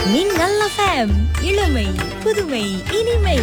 மின்னல் எஃப்எம் இளமை புதுமை இனிமை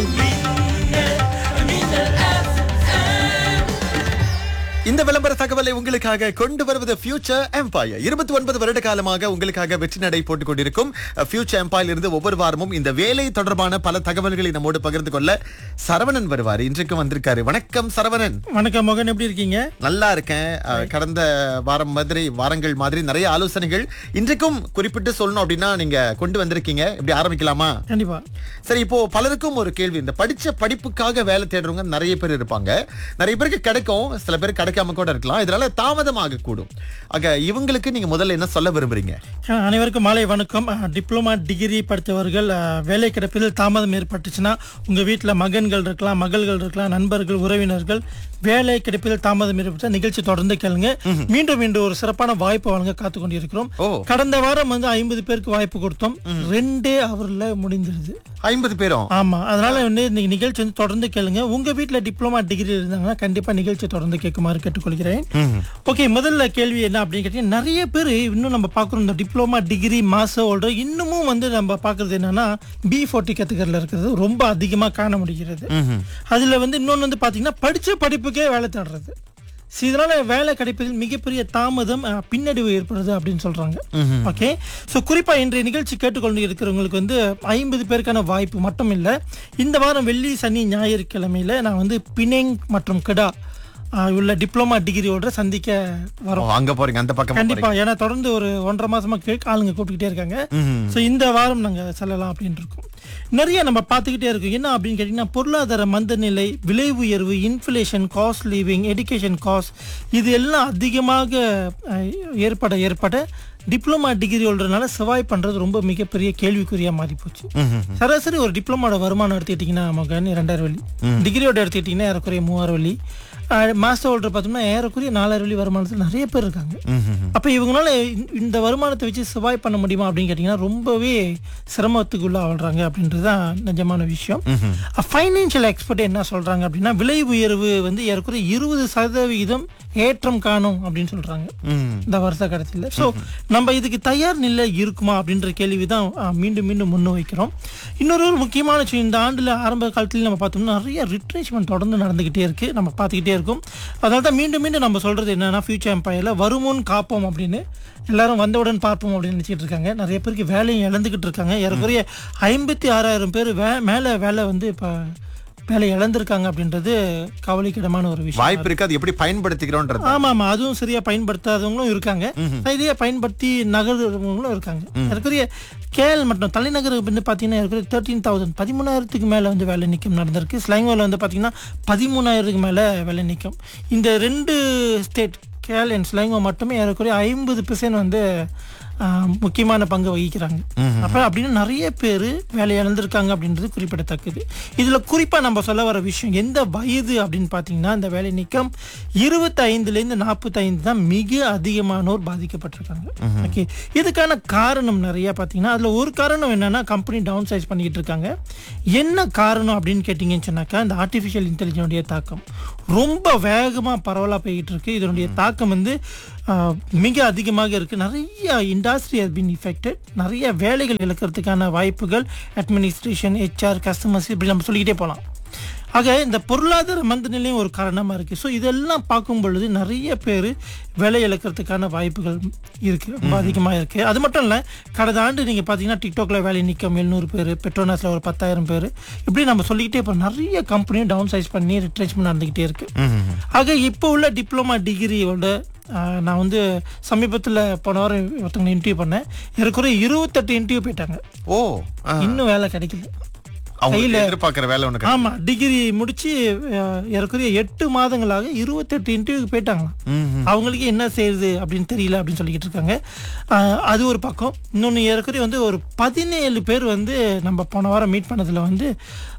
இந்த விளம்பர தகவலை உங்களுக்காக கொண்டு வருவது ஃபியூச்சர் எம்பையர் இருபத்தி ஒன்பது வருட காலமாக உங்களுக்காக வெற்றி நடை போட்டுக் கொண்டிருக்கும் ஃபியூச்சர் எம்பையர் இருந்து ஒவ்வொரு வாரமும் இந்த வேலை தொடர்பான பல தகவல்களை நம்மோடு பகிர்ந்து கொள்ள சரவணன் வருவார் இன்றைக்கும் வந்திருக்காரு வணக்கம் சரவணன் வணக்கம் மகன் எப்படி இருக்கீங்க நல்லா இருக்கேன் அஹ், கடந்த வாரம் மாதிரி வாரங்கள் மாதிரி நிறைய ஆலோசனைகள் இன்றைக்கும் குறிப்பிட்டு சொல்லணும் அப்படின்னா நீங்க கொண்டு வந்திருக்கீங்க இப்படி ஆரம்பிக்கலாமா கண்டிப்பா சரி இப்போ பலருக்கும் ஒரு கேள்வி இந்த படிச்ச படிப்புக்காக வேலை தேடுறவங்க நிறைய பேர் இருப்பாங்க நிறைய பேருக்கு கிடைக்கும் சில பேர் கிடைக்காம கூட இருக்கலாம் இதனால தாமதமாக கூடும் ஆக இவங்களுக்கு நீங்க முதல்ல என்ன சொல்ல விரும்புறீங்க அஹ், அனைவருக்கும் மாலை வணக்கம் அஹ், டிப்ளமா டிகிரி படித்தவர்கள் அஹ், வேலை கிடைப்பதில் தாமதம் ஏற்பட்டுச்சுன்னா உங்க வீட்டுல மகன்கள் இருக்கலாம் மகள்கள் இருக்கலாம் நண்பர்கள் உறவினர்கள் வேலை கிடைப்பதில் தாமதம் ஏற்பட்ட நிகழ்ச்சி தொடர்ந்து கேளுங்க மீண்டும் மீண்டும் ஒரு சிறப்பான வாய்ப்பு வழங்க காத்து கொண்டிருக்கிறோம் ஓ. கடந்த வாரம் வந்து ஐம்பது பேருக்கு வாய்ப்பு கொடுத்தோம் ரெண்டே அவர்ல முடிஞ்சிருது ஐம்பது பேரும் ஆமா அதனால வந்து இன்னைக்கு நிகழ்ச்சி வந்து தொடர்ந்து கேளுங்க உங்க வீட்ல டிப்ளமா டிகிரி இருந்தாங்கன்னா கண்டிப்பா நிகழ்ச்சி தொடர்ந்து கேட்குமாறு கேட்டுக்கொள்கிறேன் ஓகே முதல்ல கேள்வி என்ன அப்படின்னு கேட்டீங்கன்னா நிறைய பேர் இன்னும் நம்ம பார்க்குறோம் இந்த டிப்ளமா டிகிரி மாஸ்டர் ஹோல்டர் இன்னமும் வந்து நம்ம பார்க்கறது என்னன்னா பி ஃபோர்ட்டி கேட்டகரியில் இருக்கிறது ரொம்ப அதிகமாக காண முடிகிறது அதுல வந்து இன்னொன்று வந்து பார்த்தீங்கன்னா படிச்ச படிப்புக்கே வேலை தேடுறது So, இதனால வேலை கிடைப்பதில் மிகப்பெரிய தாமதம் அஹ், பின்னடைவு ஏற்படுது அப்படின்னு சொல்றாங்க ஓகே ஸோ குறிப்பா இன்றைய நிகழ்ச்சி கேட்டுக்கொண்டு இருக்கிறவங்களுக்கு வந்து ஐம்பது பேருக்கான வாய்ப்பு மட்டும் இல்லை இந்த வாரம் வெள்ளி சனி ஞாயிற்றுக்கிழமையில நான் வந்து பினெங் மற்றும் கிடா அஹ், உள்ள டிப்ளமா டிகிரியோட சந்திக்க ஓ, வரோம் அங்க போறீங்க அந்த பக்கம் கண்டிப்பா ஏன்னா தொடர்ந்து ஒரு ஒன்றரை மாசமா கே- ஆளுங்க கூப்பிட்டுக்கிட்டே இருக்காங்க ஸோ இந்த வாரம் நாங்க செல்லலாம் அப்படின்னு இருக்கோம் நிறைய நம்ம பார்த்துக்கிட்டே இருக்கோம் என்ன அப்படின்னு கேட்டிங்கன்னா பொருளாதார மந்தநிலை விலை உயர்வு inflation cost living education cost இது எல்லாம் அதிகமாக அஹ், ஏற்பட ஏற்பட டிப்ளமா டிகிரி ஹோல்டர்னால சர்வாய் பண்றது ரொம்ப மிகப்பெரிய கேள்விக்குறியா மாறி போச்சு சராசரி ஒரு டிப்ளமோட வருமானம் எடுத்துக்கிட்டிங்கன்னா மகன் ரெண்டாயிரம் வழி டிகிரியோட எடுத்துக்கிட்டிங்கன்னா ஏறக்குறைய மூவாயிரம் வழி மாஸ்டர் ஹோல்டர் பார்த்தோம்னா ஏறக்குறைய நாலாயிரம் வழி வருமானத்தில் நிறைய பேர் இருக்காங்க அப்போ இவங்களால இந்த- இந்த வருமானத்தை வச்சு சர்வாய் பண்ண முடியுமா அப்படின்னு கேட்டிங்கன்னா ரொம்பவே சிரமத்துக்குள்ள ஆள்றாங்க அப்படின்றது தான் நிஜமான விஷயம் ஃபைனான்சியல் எக்ஸ்பர்ட் என்ன சொல்றாங்க அப்படின்னா விலை உயர்வு வந்து ஏறக்குறைய இருபது சதவிகிதம் ஏற்றம் காணும் அப்படின்னு சொல்றாங்க இந்த வருஷ கடைசியில் ஸோ நம்ம இதுக்கு தயார் நிலை இருக்குமா அப்படின்ற கேள்வி தான் மீண்டும் மீண்டும் முன் வைக்கிறோம் இன்னொரு ஒரு முக்கியமான விஷயம் இந்த ஆண்டுல ஆரம்ப காலத்தில் நம்ம பார்த்தோம்னா நிறைய ரிட்ரேஷ்மெண்ட் தொடர்ந்து நடந்துகிட்டே இருக்கு நம்ம பார்த்துக்கிட்டே இருக்கோம் அதனால தான் மீண்டும் மீண்டும் நம்ம சொல்றது என்னன்னா ஃபியூச்சர் எம்பையர்ல வருமுன் காப்போம் அப்படின்னு எல்லாரும் வந்தவுடன் பார்ப்போம் அப்படின்னு நினைச்சிட்டு இருக்காங்க நிறைய பேருக்கு வேலையை இழந்துகிட்டு இருக்காங்க ஏறக்குறைய ஐம்பத்தி ஆறாயிரம் பேர் வே மேலே வேலை வந்து இப்போ வேலை இழந்திருக்காங்க அப்படின்றது கவலைக்கிடமான ஒரு விஷயம் வாய்ப்பு இருக்கு அது எப்படி பயன்படுத்திக்கிறோன்றது ஆமா ஆமா அதுவும் சரியா பயன்படுத்தாதவங்களும் இருக்காங்க சரியா பயன்படுத்தி நகர்றவங்களும் இருக்காங்க இருக்கிற கேஎல் மட்டும் தலைநகர் வந்து பாத்தீங்கன்னா இருக்கிற தேர்ட்டீன் தௌசண்ட் பதிமூணாயிரத்துக்கு மேல வந்து வேலை நீக்கம் நடந்திருக்கு ஸ்லாங்கோல வந்து பாத்தீங்கன்னா பதிமூணாயிரத்துக்கு மேல வேலை நீக்கம் இந்த ரெண்டு ஸ்டேட் கேஎல் அண்ட் ஸ்லாங்கோ மட்டுமே ஏறக்குறைய ஐம்பது பெர்சன்ட் வந்து ஆஹ், முக்கியமான பங்கு வகிக்கிறாங்க அப்ப அப்படின்னு நிறைய பேர் வேலை இழந்திருக்காங்க அப்படின்றது குறிப்பிடத்தக்கது இதுல குறிப்பா நம்ம சொல்ல வர விஷயம் எந்த வயது அப்படின்னு பாத்தீங்கன்னா இந்த வேலை நீக்கம் இருபத்தி ஐந்துல இருந்து நாற்பத்தி ஐந்து தான் மிக அதிகமானோர் பாதிக்கப்பட்டிருக்காங்க ஓகே இதுக்கான காரணம் நிறைய பாத்தீங்கன்னா அதுல ஒரு காரணம் என்னன்னா கம்பெனி டவுன் சைஸ் பண்ணிக்கிட்டு இருக்காங்க என்ன காரணம் அப்படின்னு கேட்டீங்கன்னு சொன்னாக்கா இந்த ஆர்டிஃபிஷியல் இன்டெலிஜென்ஸுடைய தாக்கம் ரொம்ப வேகமா பரவலா போய்கிட்டு இருக்கு இதனுடைய தாக்கம் வந்து ஆஹ், மிக அதிகமாக இருக்கு நிறைய இண்டஸ்ட்ரி has been affected நிறைய வேலைகள் இழக்கிறதுக்கான வாய்ப்புகள் அட்மினிஸ்ட்ரேஷன் ஹெச்ஆர் கஸ்டமர்ஸ் இப்படி நம்ம சொல்லிக்கிட்டே போகலாம் ஆக இந்த பொருளாதார மந்தநிலையும் ஒரு காரணமா இருக்கு ஸோ இதெல்லாம் பார்க்கும் பொழுது நிறைய பேர் வேலை இழக்கிறதுக்கான வாய்ப்புகள் இருக்கு ரொம்ப அதிகமா இருக்கு அது மட்டும் இல்ல கடந்த ஆண்டு நீங்க பாத்தீங்கன்னா டிக்டாக்ல வேலை நீக்கம் எழுநூறு பேர் பெட்ரோனாஸ்ல ஒரு பத்தாயிரம் பேர் இப்படி நம்ம சொல்லிக்கிட்டே இப்போ நிறைய கம்பெனியும் டவுன் சைஸ் பண்ணி ரிட்ரேச்மெண்ட் நடந்துகிட்டே இருக்கு ஆக இப்போ உள்ள டிப்ளமா டிகிரியோட ஆஹ், நான் வந்து சமீபத்தில் போன வாரம் ஒருத்தவங்க இன்டர்வியூ பண்ணேன் ஏறக்குறைய இருபத்தெட்டு இன்டர்வியூ போயிட்டாங்க ஓ ஆ. இன்னும் வேலை கிடைக்கல அவங்க எதிர்பார்க்கிற வேலை உனக்கு ஆமா டிகிரி முடிச்சு அஹ், ஏறக்குறைய எட்டு மாதங்களாக இருபத்தெட்டு இன்டர்வியூக்கு போயிட்டாங்களாம் அவங்களுக்கு என்ன செய்யுது அப்படின்னு தெரியல அப்படின்னு சொல்லிக்கிட்டு இருக்காங்க அஹ், அது ஒரு பக்கம் இன்னொன்று ஏறக்குறைய வந்து ஒரு பதினேழு பேர் வந்து நம்ம போன வாரம் மீட் பண்ணதுல வந்து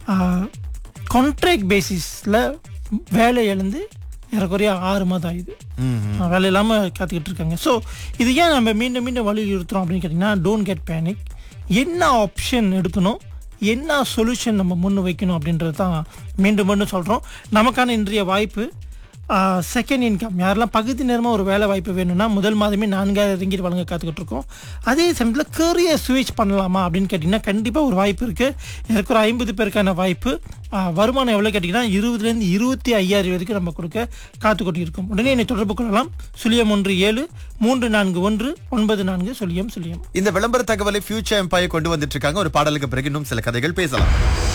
கான்ட்ராக்ட் பேசிஸில் வேலை இழந்து ஏறக்குறைய ஆறு மாதம் ஆகுது அஹ், வேலை இல்லாமல் காத்துக்கிட்டு இருக்காங்க ஸோ இது ஏன் நம்ம மீண்டும் மீண்டும் வலியுறுத்துறோம் அப்படின்னு கேட்டிங்கன்னா டோன்ட் கெட் பேனிக் என்ன ஆப்ஷன் எடுக்கணும் என்ன சொல்யூஷன் நம்ம முன் வைக்கணும் அப்படின்றது தான் மீண்டும் மீண்டும் சொல்கிறோம் நமக்கான இன்றைய வாய்ப்பு செகண்ட் இன்கம் யாரெல்லாம் பகுதி நேரமாக ஒரு வேலை வாய்ப்பு வேணும்னா முதல் மாதமே நான்காயிரம் ரிங்கிட் வழங்க காத்துக்கிட்டு இருக்கோம் அதே சமயத்தில் கேரியர் சுவிச் பண்ணலாமா அப்படின்னு கேட்டிங்கன்னா கண்டிப்பாக ஒரு வாய்ப்பு இருக்குது எனக்கு ஒரு ஐம்பது பேருக்கான வாய்ப்பு ஆ, வருமானம் எவ்வளோ கேட்டிங்கன்னா இருபதுலேருந்து இருபத்தி ஐயாயிரம் வரைக்கும் நம்ம கொடுக்க காத்துக்கொண்டு இருக்கோம் உடனே என்னை தொடர்பு கொள்ளலாம் சுழியம் ஒன்று ஏழு மூன்று நான்கு ஒன்று ஒன்பது நான்கு சுழியம் சுழியம் இந்த விளம்பர தகவலை ஃபியூச்சர் எம்பையை கொண்டு வந்துட்டு இருக்காங்க ஒரு பாடலுக்கு பிறகு இன்னும் சில கதைகள் பேசலாம்